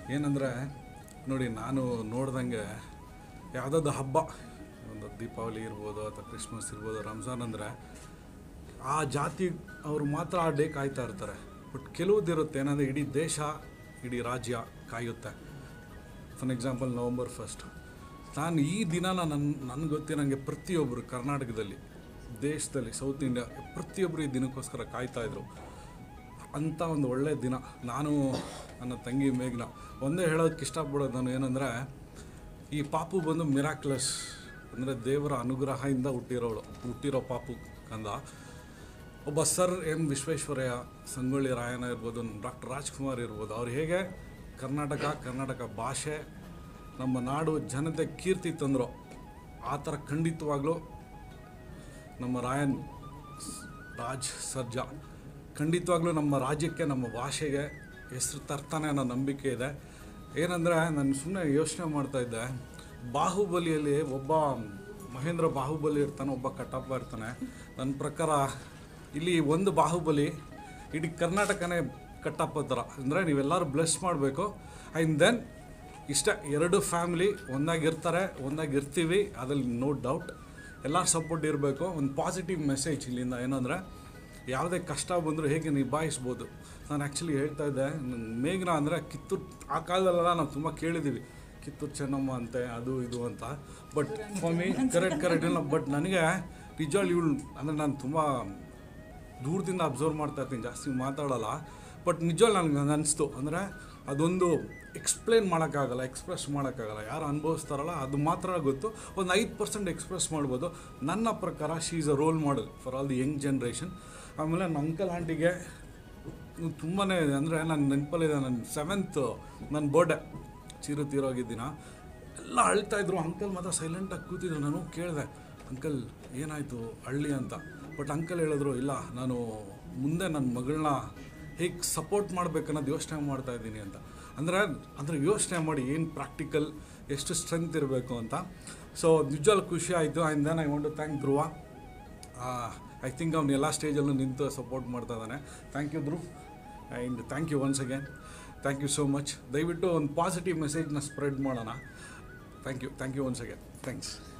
ಏನಂದರೆ ನೋಡಿ ನಾನು ನೋಡ್ದಂಗೆ ಯಾವುದಾದ್ರು ಹಬ್ಬ ಒಂದು ದೀಪಾವಳಿ ಇರ್ಬೋದು ಅಥವಾ ಕ್ರಿಸ್ಮಸ್ ಇರ್ಬೋದು ರಂಜಾನ್ ಅಂದರೆ ಆ ಜಾತಿ ಅವರು ಮಾತ್ರ ಆ ಡೇ ಕಾಯ್ತಾ ಇರ್ತಾರೆ ಬಟ್ ಕೆಲವುದಿರುತ್ತೆ ಏನಂದರೆ ಇಡೀ ದೇಶ ಇಡೀ ರಾಜ್ಯ ಕಾಯುತ್ತೆ ಫಾರ್ ಎಕ್ಸಾಂಪಲ್ ನವಂಬರ್ ಫಸ್ಟ್ ನಾನು ಈ ದಿನನ ನನ್ನ ನನಗೆ ಗೊತ್ತಿರೋಂಗೆ ಪ್ರತಿಯೊಬ್ಬರು ಕರ್ನಾಟಕದಲ್ಲಿ ದೇಶದಲ್ಲಿ ಸೌತ್ ಇಂಡಿಯಾ ಪ್ರತಿಯೊಬ್ಬರು ಈ ದಿನಕ್ಕೋಸ್ಕರ ಕಾಯ್ತಾ ಇದ್ರು ಅಂಥ ಒಂದು ಒಳ್ಳೆಯ ದಿನ ನಾನು ನನ್ನ ತಂಗಿ ಮೇಘ್ನ ಒಂದೇ ಹೇಳೋದಕ್ಕೆ ಇಷ್ಟಪಡೋದು ನಾನು ಏನಂದರೆ ಈ ಪಾಪು ಬಂದು ಮಿರಾಕ್ಲಸ್ ಅಂದರೆ ದೇವರ ಅನುಗ್ರಹದಿಂದ ಹುಟ್ಟಿರೋಳು ಹುಟ್ಟಿರೋ ಪಾಪು ಕಂದ ಒಬ್ಬ ಸರ್ ಎಂ ವಿಶ್ವೇಶ್ವರಯ್ಯ ಸಂಗೊಳ್ಳಿ ರಾಯಣ್ಣ ಇರ್ಬೋದು ಡಾಕ್ಟರ್ ರಾಜ್ಕುಮಾರ್ ಇರ್ಬೋದು ಅವ್ರು ಹೇಗೆ ಕರ್ನಾಟಕ ಕರ್ನಾಟಕ ಭಾಷೆ ನಮ್ಮ ನಾಡು ಜನತೆ ಕೀರ್ತಿ ತಂದರು ಆ ಥರ ಖಂಡಿತವಾಗ್ಲೂ ನಮ್ಮ ರಾಯನ್ ಸ್- ರಾಜ್ ಸರ್ಜಾ ಖಂಡಿತವಾಗ್ಲೂ ನಮ್ಮ ರಾಜ್ಯಕ್ಕೆ ನಮ್ಮ ಭಾಷೆಗೆ ಹೆಸರು ತರ್ತಾನೆ ಅನ್ನೋ ನಂಬಿಕೆ ಇದೆ ಏನಂದರೆ ನಾನು ಸುಮ್ಮನೆ ಯೋಚನೆ ಮಾಡ್ತಾ ಇದ್ದೆ ಬಾಹುಬಲಿಯಲ್ಲಿ ಒಬ್ಬ ಮಹೇಂದ್ರ ಬಾಹುಬಲಿ ಇರ್ತಾನೆ ಒಬ್ಬ ಕಟ್ಟಪ್ಪ ಇರ್ತಾನೆ ನನ್ನ ಪ್ರಕಾರ ಇಲ್ಲಿ ಒಂದು ಬಾಹುಬಲಿ ಇಡೀ ಕರ್ನಾಟಕನೇ ಕಟ್ಟಪ್ಪ ಥರ ಅಂದರೆ ನೀವೆಲ್ಲರೂ ಬ್ಲೆಸ್ ಮಾಡಬೇಕು ಆ್ಯಂಡ್ ದೆನ್ ಇಷ್ಟ ಎರಡು ಫ್ಯಾಮ್ಲಿ ಒಂದಾಗಿರ್ತಾರೆ ಒಂದಾಗಿರ್ತೀವಿ ಅದ್ರಲ್ಲಿ ನೋ ಡೌಟ್ ಎಲ್ಲರ ಸಪೋರ್ಟ್ ಇರಬೇಕು ಒಂದು ಪಾಸಿಟಿವ್ ಮೆಸೇಜ್ ಇಲ್ಲಿಂದ ಏನಂದರೆ ಯಾವುದೇ ಕಷ್ಟ ಬಂದರೂ ಹೇಗೆ ನಿಭಾಯಿಸ್ಬೋದು ನಾನು ಆ್ಯಕ್ಚುಲಿ ಹೇಳ್ತಾ ಇದ್ದೆ ನನ್ ಮೇಘ್ನ ಅಂದರೆ ಕಿತ್ತೂರು ಆ ಕಾಲದಲ್ಲೆಲ್ಲ ನಾವು ತುಂಬ ಕೇಳಿದ್ದೀವಿ ಕಿತ್ತೂರು ಚೆನ್ನಮ್ಮ ಅಂತೆ ಅದು ಇದು ಅಂತ ಬಟ್ ಮಮ್ಮಿ ಕರೆಕ್ಟ್ ಕರೆಕ್ಟ್ ಇಲ್ಲ ಬಟ್ ನನಗೆ ನಿಜವಾಗ್ಲೂ ಇವಳು ಅಂದರೆ ನಾನು ತುಂಬ ದೂರದಿಂದ ಅಬ್ಸರ್ವ್ ಮಾಡ್ತಾ ಇರ್ತೀನಿ ಜಾಸ್ತಿ ಮಾತಾಡಲ್ಲ ಬಟ್ ನಿಜವಾಗ್ಲೂ ನನಗೆ ಹಂಗೆ ಅನಿಸ್ತು ಅಂದರೆ ಅದೊಂದು ಎಕ್ಸ್ಪ್ಲೇನ್ ಮಾಡೋಕ್ಕಾಗಲ್ಲ ಎಕ್ಸ್ಪ್ರೆಸ್ ಮಾಡೋಕ್ಕಾಗಲ್ಲ ಯಾರು ಅನುಭವಿಸ್ತಾರಲ್ಲ ಅದು ಮಾತ್ರ ಗೊತ್ತು ಒಂದು ಐದು ಪರ್ಸೆಂಟ್ ಎಕ್ಸ್ಪ್ರೆಸ್ ಮಾಡ್ಬೋದು ನನ್ನ ಪ್ರಕಾರ she is a role model for all the young generation ಆಮೇಲೆ ನನ್ನ ಅಂಕಲ್ ಆಂಟಿಗೆ ತುಂಬಾ ಅಂದರೆ ನನ್ನ ನೆನಪಲ್ಲಿದೆ ನನ್ನ ಸೆವೆಂತ್ ನನ್ನ ಬರ್ಡೇ ಚಿರು ತೀರೋಗಿದ್ದಿನ ಎಲ್ಲ ಅಳ್ತಾ ಇದ್ರು ಅಂಕಲ್ ಮಾತ್ರ ಸೈಲೆಂಟಾಗಿ ಕೂತಿದ್ರು ನಾನು ಕೇಳಿದೆ ಅಂಕಲ್ ಏನಾಯಿತು ಹಳ್ಳಿ ಅಂತ ಬಟ್ ಅಂಕಲ್ ಹೇಳಿದ್ರು ಇಲ್ಲ ನಾನು ಮುಂದೆ ನನ್ನ ಮಗಳನ್ನ ಹೇಗೆ ಸಪೋರ್ಟ್ ಮಾಡ್ಬೇಕನ್ನೋದು ಯೋಚನೆ ಮಾಡ್ತಾ ಇದ್ದೀನಿ ಅಂತ ಅಂದರೆ ಅಂದರೆ ಯೋಚನೆ ಮಾಡಿ ಏನು ಪ್ರಾಕ್ಟಿಕಲ್ ಎಷ್ಟು ಸ್ಟ್ರೆಂತ್ ಇರಬೇಕು ಅಂತ ಸೊ ನಿಜವಾಗ್ಲೂ ಖುಷಿ ಆಯಿತು and then I want to thank Dhruva I think ಅವ್ನು ಎಲ್ಲ ಸ್ಟೇಜಲ್ಲೂ ನಿಂತು ಸಪೋರ್ಟ್ ಮಾಡ್ತಾ ಇದ್ದಾನೆ thank you Dhruv and thank you once again thank you so much ದಯವಿಟ್ಟು ಒಂದು ಪಾಸಿಟಿವ್ ಮೆಸೇಜ್ನ ಸ್ಪ್ರೆಡ್ ಮಾಡೋಣ thank you thank you once again thanks